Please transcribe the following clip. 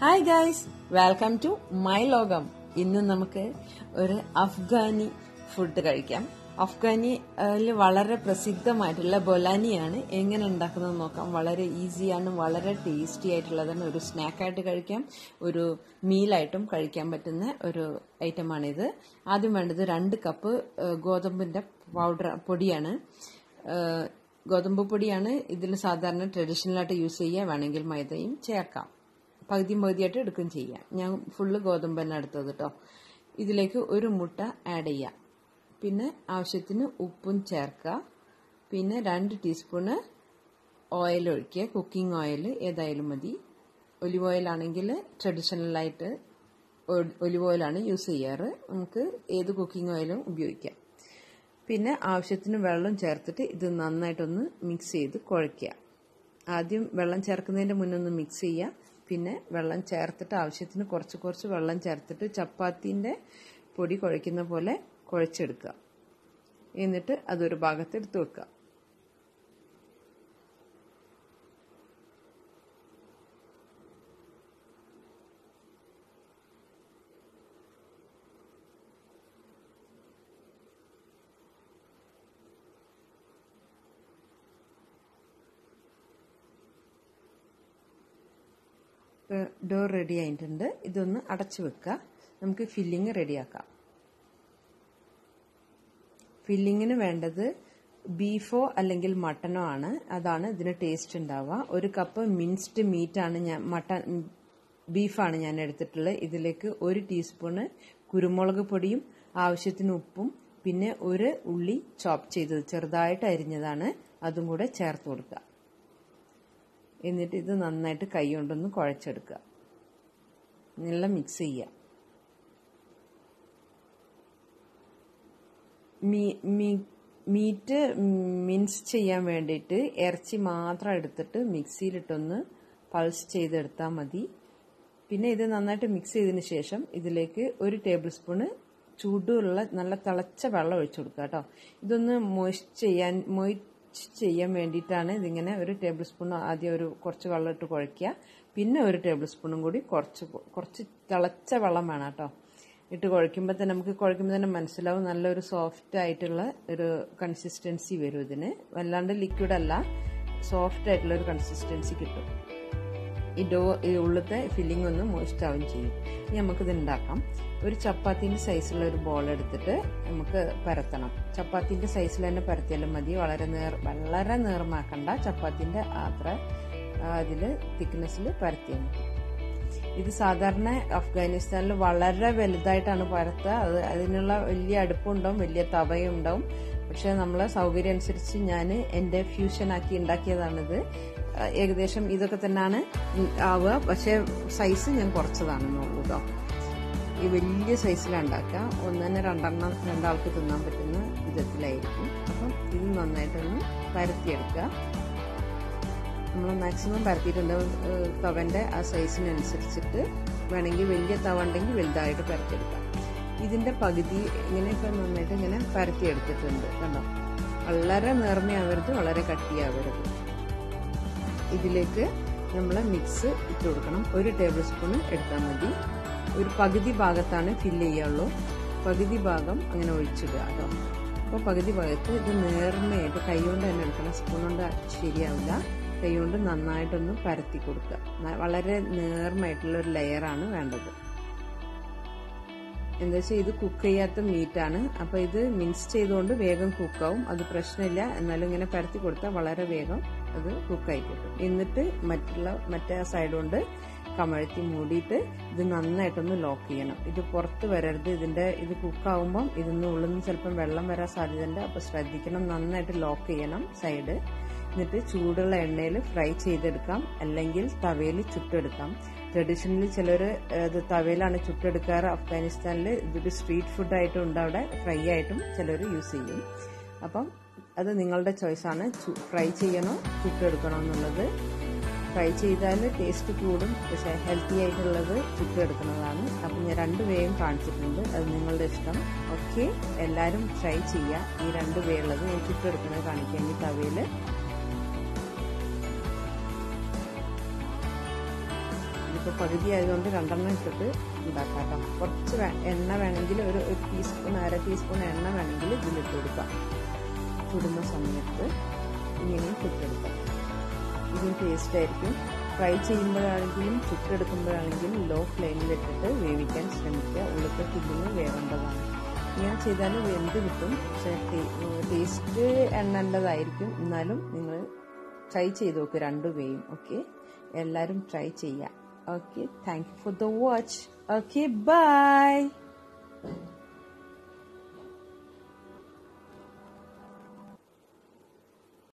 hi guys welcome to my ലോകം ഇന്ന് നമുക്ക് ഒരു അഫ്ഗാനി ഫുഡ് കഴിക്കാം അഫ്ഗാനി വളരെ പ്രസിദ്ധമായിട്ടുള്ള ബൊലാനിയാണ് എങ്ങനെ ഉണ്ടാക്കുന്നത് നോക്കാം വളരെ ഈസിയാണ് വളരെ ടേസ്റ്റി ആയിട്ടുള്ളതാണ് ഒരു സ്നാക്കായിട്ട് കഴിക്കാം ഒരു മീലായിട്ടും കഴിക്കാൻ പറ്റുന്ന ഒരു ഐറ്റമാണിത് ആദ്യം വേണ്ടത് രണ്ട് കപ്പ് ഗോതമ്പിന്റെ പൗഡർ പൊടിയാണ് ഗോതമ്പ് പൊടിയാണ് ഇതിൽ സാധാരണ ട്രഡീഷണൽ ആയിട്ട് യൂസ് ചെയ്യുക വേണമെങ്കിൽ മൈദയും ചേർക്കാം പകുതിയും പകുതിയായിട്ട് എടുക്കുകയും ചെയ്യാം ഞാൻ ഫുള്ള് ഗോതമ്പ് തന്നെ എടുത്തത് കേട്ടോ ഇതിലേക്ക് ഒരു മുട്ട ആഡ് ചെയ്യാം പിന്നെ ആവശ്യത്തിന് ഉപ്പും ചേർക്കുക പിന്നെ രണ്ട് ടീസ്പൂണ് ഓയിൽ ഒഴിക്കുക കുക്കിംഗ് ഓയിൽ ഏതായാലും മതി ഒലിവ് ഓയിൽ ആണെങ്കിൽ ട്രഡീഷണലായിട്ട് ഒലിവ് ഓയിലാണ് യൂസ് ചെയ്യാറ് നമുക്ക് ഏത് കുക്കിംഗ് ഓയിലും ഉപയോഗിക്കാം പിന്നെ ആവശ്യത്തിന് വെള്ളം ചേർത്തിട്ട് ഇത് നന്നായിട്ടൊന്ന് മിക്സ് ചെയ്ത് കുഴയ്ക്കുക ആദ്യം വെള്ളം ചേർക്കുന്നതിൻ്റെ മുന്നേ ഒന്ന് മിക്സ് ചെയ്യുക പിന്നെ വെള്ളം ചേർത്തിട്ട് ആവശ്യത്തിന് കുറച്ച് കുറച്ച് വെള്ളം ചേർത്തിട്ട് ചപ്പാത്തിൻ്റെ പൊടി കുഴയ്ക്കുന്ന പോലെ കുഴച്ചെടുക്കുക എന്നിട്ട് അതൊരു ഭാഗത്ത് എടുത്ത് വെക്കുക ഡോ റെഡി ആയിട്ടുണ്ട് ഇതൊന്ന് അടച്ചു വെക്കുക നമുക്ക് ഫില്ലിങ് റെഡിയാക്കാം ഫില്ലിങ്ങിന് വേണ്ടത് ബീഫോ അല്ലെങ്കിൽ മട്ടനോ ആണ് അതാണ് ഇതിന് ടേസ്റ്റ് ഉണ്ടാവുക ഒരു കപ്പ് മിൻസ്ഡ് മീറ്റാണ് ഞാൻ മട്ടൺ ബീഫാണ് ഞാൻ എടുത്തിട്ടുള്ളത് ഇതിലേക്ക് ഒരു ടീസ്പൂണ് കുരുമുളക് പൊടിയും ആവശ്യത്തിന് ഉപ്പും പിന്നെ ഒരു ഉള്ളി ചോപ്പ് ചെയ്തത് ചെറുതായിട്ട് അരിഞ്ഞതാണ് അതും കൂടെ ചേർത്ത് കൊടുക്കുക എന്നിട്ട് ഇത് നന്നായിട്ട് കൈ കൊണ്ടൊന്ന് കുഴച്ചെടുക്കുക നല്ല മിക്സ് ചെയ്യുക മീറ്റ് മിൻസ് ചെയ്യാൻ വേണ്ടിയിട്ട് ഇറച്ചി മാത്രം എടുത്തിട്ട് മിക്സിയിലിട്ടൊന്ന് പൾസ് ചെയ്തെടുത്താൽ മതി പിന്നെ ഇത് നന്നായിട്ട് മിക്സ് ചെയ്തതിന് ശേഷം ഇതിലേക്ക് ഒരു ടേബിൾ സ്പൂണ് ചൂടുള്ള നല്ല തിളച്ച വെള്ളം ഒഴിച്ചു കൊടുക്കുക കേട്ടോ ഇതൊന്ന് മോയ്സ്റ്റ് ചെയ്യാൻ മൊയ് ചെയ്യാൻ വേണ്ടിയിട്ടാണ് ഇതിങ്ങനെ ഒരു ടേബിൾ സ്പൂൺ ആദ്യം ഒരു കുറച്ച് വെള്ളം ഇട്ട് കുഴയ്ക്കുക പിന്നെ ഒരു ടേബിൾ സ്പൂണും കൂടി കുറച്ച് കുറച്ച് തിളച്ച വെള്ളം വേണം കേട്ടോ ഇട്ട് കുഴയ്ക്കുമ്പോൾ തന്നെ നമുക്ക് കുഴയ്ക്കുമ്പോൾ തന്നെ മനസ്സിലാവും നല്ലൊരു സോഫ്റ്റ് ആയിട്ടുള്ള ഒരു കൺസിസ്റ്റൻസി വരും ഇതിന് വല്ലാണ്ട് ലിക്വിഡ് അല്ല സോഫ്റ്റ് ആയിട്ടുള്ള ഒരു കൺസിസ്റ്റൻസി കിട്ടും ഈ ഡോ ഈ ഉള്ളത്തെ ഫില്ലിംഗ് ഒന്ന് മോസ്റ്റ് ആവുകയും ചെയ്യും ഇനി നമുക്കിത് ഉണ്ടാക്കാം ഒരു ചപ്പാത്തിൻ്റെ സൈസുള്ള ഒരു ബോൾ എടുത്തിട്ട് നമുക്ക് പരത്തണം ചപ്പാത്തിൻ്റെ സൈസിൽ തന്നെ പരത്തിയാലും മതി വളരെ നേർ വളരെ നേർമാക്കണ്ട ചപ്പാത്തിൻ്റെ അത്ര അതിൽ തിക്നെസ്സിൽ പരത്തിയാൽ മതി ഇത് സാധാരണ അഫ്ഗാനിസ്ഥാനിൽ വളരെ വലുതായിട്ടാണ് പരത്തുക അത് അതിനുള്ള വലിയ അടുപ്പുണ്ടാവും വലിയ തവയും ഉണ്ടാവും പക്ഷെ നമ്മളെ സൗകര്യം അനുസരിച്ച് ഞാൻ എൻ്റെ ഫ്യൂഷനാക്കി ഉണ്ടാക്കിയതാണിത് ഏകദേശം ഇതൊക്കെ തന്നെയാണ് ആവുക പക്ഷെ സൈസ് ഞാൻ കുറച്ചതാണെന്നുള്ളൂ കേട്ടോ ഈ വലിയ സൈസിലാണ് ഉണ്ടാക്കുക ഒന്ന് തന്നെ രണ്ടെണ്ണം രണ്ടാൾക്ക് തിന്നാൻ പറ്റുന്ന വിധത്തിലായിരിക്കും അപ്പം ഇത് നന്നായിട്ടൊന്ന് പരത്തിയെടുക്കുക നമ്മൾ മാക്സിമം പരത്തിയിട്ടുണ്ട് തവൻ്റെ ആ സൈസിനനുസരിച്ചിട്ട് വേണമെങ്കിൽ വലിയ തവ ഉണ്ടെങ്കിൽ വലുതായിട്ട് പരത്തിയെടുക്കാം ഇതിൻ്റെ പകുതി ഇങ്ങനെയൊക്കെ നന്നായിട്ട് ഇങ്ങനെ പരത്തിയെടുത്തിട്ടുണ്ട് കണ്ടോ വളരെ നേർമയാവരുത് വളരെ കട്ടിയാവരുത് ഇതിലേക്ക് നമ്മൾ മിക്സ് ഇട്ട് കൊടുക്കണം ഒരു ടേബിൾ സ്പൂൺ എടുത്താൽ മതി ഒരു പകുതി ഭാഗത്താണ് ഫില്ല് ചെയ്യുള്ളൂ പകുതി ഭാഗം അങ്ങനെ ഒഴിച്ചിടുക കേട്ടോ അപ്പോൾ പകുതി ഭാഗത്ത് ഇത് നേർമയായിട്ട് കൈ കൊണ്ട് തന്നെ എടുക്കണം സ്പൂൺ കൊണ്ട് ശരിയാവില്ല കൈ കൊണ്ട് നന്നായിട്ടൊന്ന് പരത്തി കൊടുക്കുക വളരെ നേർമായിട്ടുള്ള ഒരു ലെയറാണ് വേണ്ടത് എന്താ വെച്ചാൽ ഇത് കുക്ക് ചെയ്യാത്ത മീറ്റാണ് അപ്പോൾ ഇത് മിക്സ് ചെയ്തുകൊണ്ട് വേഗം കുക്കാവും അത് പ്രശ്നമില്ല എന്നാലും ഇങ്ങനെ പരത്തി കൊടുത്താൽ വളരെ വേഗം അത് കുക്കായി കിട്ടും എന്നിട്ട് മറ്റുള്ള മറ്റേ സൈഡ് കൊണ്ട് കമഴ്ത്തി മൂടിയിട്ട് ഇത് നന്നായിട്ടൊന്ന് ലോക്ക് ചെയ്യണം ഇത് പുറത്ത് വരരുത് ഇതിന്റെ ഇത് കുക്കാവുമ്പം ഇതിന്ന് ഉള്ളിൽ നിന്ന് ചിലപ്പം വെള്ളം വരാൻ സാധ്യതയുണ്ട് അപ്പോൾ ശ്രദ്ധിക്കണം നന്നായിട്ട് ലോക്ക് ചെയ്യണം സൈഡ് എന്നിട്ട് ചൂടുള്ള എണ്ണയിൽ ഫ്രൈ ചെയ്തെടുക്കാം അല്ലെങ്കിൽ തവയിൽ ചുട്ടെടുക്കാം ട്രഡീഷണലി ചിലർ ഇത് തവയിലാണ് ചുട്ടെടുക്കാറ് അഫ്ഗാനിസ്ഥാനിൽ ഇതൊരു സ്ട്രീറ്റ് ഫുഡായിട്ടും ഉണ്ട് അവിടെ ഫ്രൈ ആയിട്ടും ചിലർ യൂസ് ചെയ്യും അപ്പം അത് നിങ്ങളുടെ ചോയ്സാണ് ഫ്രൈ ചെയ്യണോ ചുട്ടെടുക്കണോ എന്നുള്ളത് ഫ്രൈ ചെയ്താൽ ടേസ്റ്റ് കൂടും പക്ഷേ ഹെൽത്തി ആയിട്ടുള്ളത് ചുട്ടെടുക്കുന്നതാണ് അപ്പം ഞാൻ രണ്ട് വേയും കാണിച്ചിട്ടുണ്ട് അത് നിങ്ങളുടെ ഇഷ്ടം ഓക്കെ എല്ലാവരും ട്രൈ ചെയ്യുക ഈ രണ്ട് വേ ഉള്ളത് ഞാൻ ചുട്ടെടുക്കുന്നത് കാണിക്കാം ഈ തവയിൽ ഇപ്പോൾ പകുതി ആയതുകൊണ്ട് രണ്ടെണ്ണം ഇട്ടിട്ട് ഉണ്ടാക്കാം കേട്ടോ കുറച്ച് വേ- എണ്ണ വേണമെങ്കിൽ ഒരു ഒരു ടീസ്പൂൺ അര ടീസ്പൂൺ എണ്ണ വേണമെങ്കിൽ ഇതിലിട്ട് കൊടുക്കാം ചുടുന്ന സമയത്ത് ഇങ്ങനെയും ചുട്ടെടുക്കാം ഇതിന് ടേസ്റ്റ് ആയിരിക്കും ഫ്രൈ ചെയ്യുമ്പോഴാണെങ്കിലും ചുട്ടെടുക്കുമ്പോഴാണെങ്കിലും ലോ ഫ്ലെയിമിലിട്ടിട്ട് വേവിക്കാൻ ശ്രമിക്കുക ഉള്ളത്തെ ഫില്ലിങ് വേവേണ്ടതാണ് ഇങ്ങനെ ചെയ്താൽ വെന്ത് കിട്ടും പക്ഷേ ടേസ്റ്റ് എണ്ണേണ്ടതായിരിക്കും എന്നാലും നിങ്ങൾ ട്രൈ ചെയ്ത് നോക്കുക രണ്ടുപേയും ഓക്കെ എല്ലാവരും ട്രൈ ചെയ്യാം okay thank you for the watch okay by